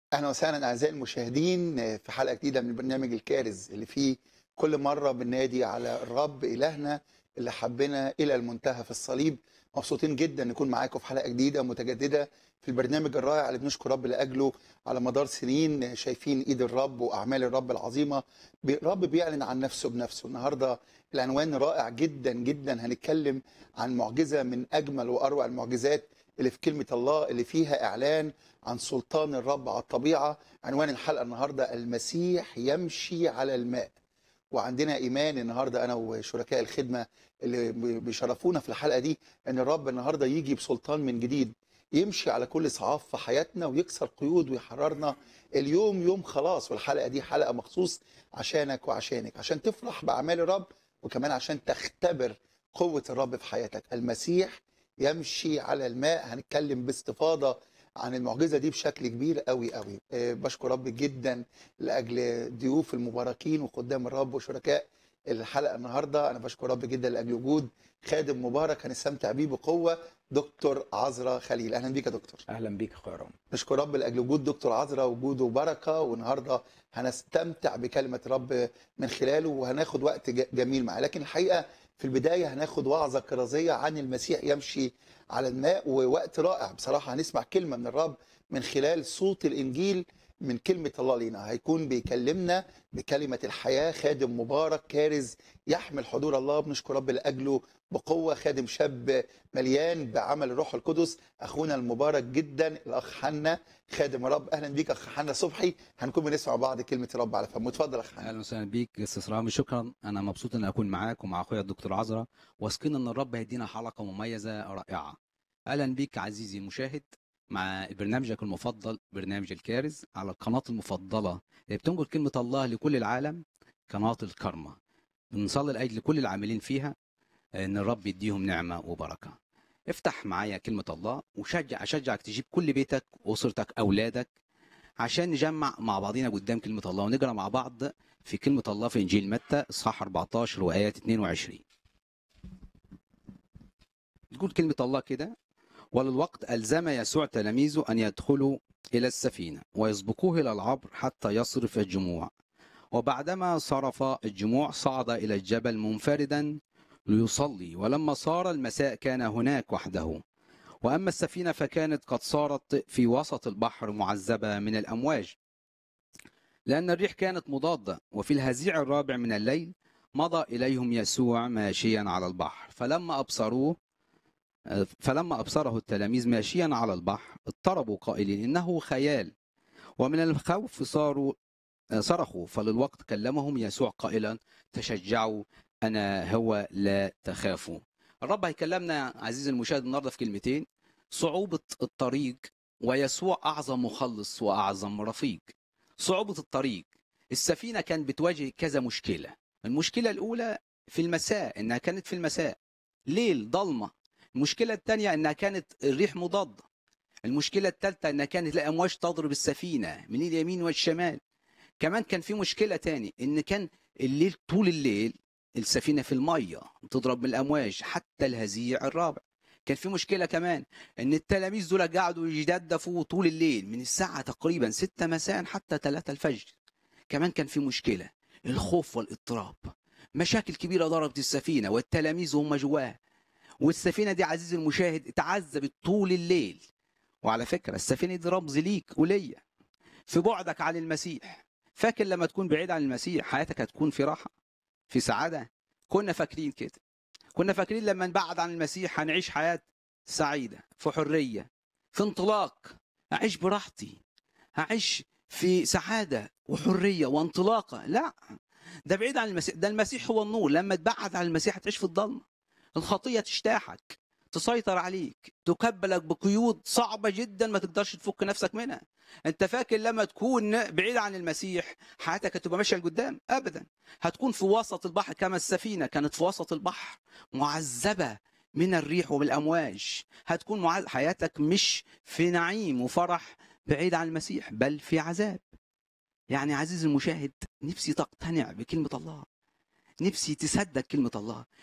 اهلا وسهلا اعزائي المشاهدين في حلقه جديده من برنامج الكارز اللي فيه كل مره بننادي على الرب الهنا اللي حبنا الى المنتهى في الصليب مبسوطين جدا نكون معاكم في حلقه جديده متجدده في البرنامج الرائع اللي بنشكر رب لاجله على مدار سنين شايفين ايد الرب واعمال الرب العظيمه الرب بيعلن عن نفسه بنفسه النهارده العنوان رائع جدا جدا هنتكلم عن معجزه من اجمل واروع المعجزات اللي في كلمه الله اللي فيها اعلان عن سلطان الرب على الطبيعه عنوان الحلقه النهارده المسيح يمشي على الماء وعندنا ايمان النهارده انا وشركاء الخدمه اللي بيشرفونا في الحلقه دي ان الرب النهارده يجي بسلطان من جديد يمشي على كل صعاب في حياتنا ويكسر قيود ويحررنا اليوم يوم خلاص والحلقه دي حلقه مخصوص عشانك وعشانك عشان تفرح باعمال الرب وكمان عشان تختبر قوه الرب في حياتك المسيح يمشي على الماء هنتكلم باستفاضه عن المعجزه دي بشكل كبير قوي قوي أه بشكر رب جدا لاجل ضيوف المباركين وخدام الرب وشركاء الحلقه النهارده انا بشكر رب جدا لاجل وجود خادم مبارك هنستمتع بيه بقوه دكتور عزرا خليل اهلا بيك يا دكتور اهلا بيك اخويا رام نشكر رب لاجل وجود دكتور عزرا وجوده بركه والنهارده هنستمتع بكلمه رب من خلاله وهناخد وقت جميل معاه لكن الحقيقه في البدايه هناخد وعظه كرازيه عن المسيح يمشي على الماء ووقت رائع بصراحه هنسمع كلمه من الرب من خلال صوت الانجيل من كلمه الله لينا هيكون بيكلمنا بكلمه الحياه خادم مبارك كارز يحمل حضور الله بنشكر رب لاجله بقوه خادم شاب مليان بعمل الروح القدس اخونا المبارك جدا الاخ حنا خادم رب اهلا بيك اخ حنا صبحي هنكون بنسمع بعض كلمه رب على فم اتفضل اخ حنا اهلا وسهلا بيك استاذ رامي شكرا انا مبسوط ان اكون معاك ومع اخويا الدكتور عزرا واثقين ان الرب هيدينا حلقه مميزه رائعه اهلا بيك عزيزي المشاهد مع برنامجك المفضل برنامج الكارز على القناه المفضله اللي بتنقل كلمه الله لكل العالم قناه الكرمه بنصلي لاجل كل العاملين فيها ان الرب يديهم نعمه وبركه افتح معايا كلمه الله وشجع اشجعك تجيب كل بيتك اسرتك اولادك عشان نجمع مع بعضينا قدام كلمه الله ونقرا مع بعض في كلمه الله في انجيل متى اصحاح 14 وايات 22 تقول كلمه الله كده وللوقت ألزم يسوع تلاميذه أن يدخلوا إلى السفينة ويسبقوه إلى العبر حتى يصرف الجموع وبعدما صرف الجموع صعد إلى الجبل منفردا ليصلي ولما صار المساء كان هناك وحده وأما السفينة فكانت قد صارت في وسط البحر معذبة من الأمواج لأن الريح كانت مضادة وفي الهزيع الرابع من الليل مضى إليهم يسوع ماشيا على البحر فلما أبصروه فلما أبصره التلاميذ ماشيا على البحر اضطربوا قائلين إنه خيال ومن الخوف صاروا صرخوا فللوقت كلمهم يسوع قائلا تشجعوا أنا هو لا تخافوا الرب هيكلمنا عزيزي المشاهد النهارده في كلمتين صعوبة الطريق ويسوع أعظم مخلص وأعظم رفيق صعوبة الطريق السفينة كانت بتواجه كذا مشكلة المشكلة الأولى في المساء إنها كانت في المساء ليل ضلمة المشكلة الثانية إنها كانت الريح مضادة المشكلة الثالثة إنها كانت الأمواج تضرب السفينة من اليمين والشمال كمان كان في مشكلة تاني إن كان الليل طول الليل السفينة في المية تضرب من الأمواج حتى الهزيع الرابع كان في مشكلة كمان إن التلاميذ دول قعدوا يجدفوا طول الليل من الساعة تقريبا 6 مساء حتى 3 الفجر كمان كان في مشكلة الخوف والاضطراب مشاكل كبيرة ضربت السفينة والتلاميذ هم جواها والسفينه دي عزيزي المشاهد اتعذبت طول الليل وعلى فكره السفينه دي رمز ليك وليا في بعدك عن المسيح فاكر لما تكون بعيد عن المسيح حياتك هتكون في راحه في سعاده كنا فاكرين كده كنا فاكرين لما نبعد عن المسيح هنعيش حياه سعيده في حريه في انطلاق اعيش براحتي هعيش في سعاده وحريه وانطلاقه لا ده بعيد عن المسيح ده المسيح هو النور لما تبعد عن المسيح هتعيش في الضلمه الخطية تجتاحك تسيطر عليك تكبلك بقيود صعبة جدا ما تقدرش تفك نفسك منها انت فاكر لما تكون بعيد عن المسيح حياتك هتبقى ماشية لقدام ابدا هتكون في وسط البحر كما السفينة كانت في وسط البحر معذبة من الريح وبالامواج هتكون معز... حياتك مش في نعيم وفرح بعيد عن المسيح بل في عذاب يعني عزيزي المشاهد نفسي تقتنع بكلمة الله نفسي تصدق كلمة الله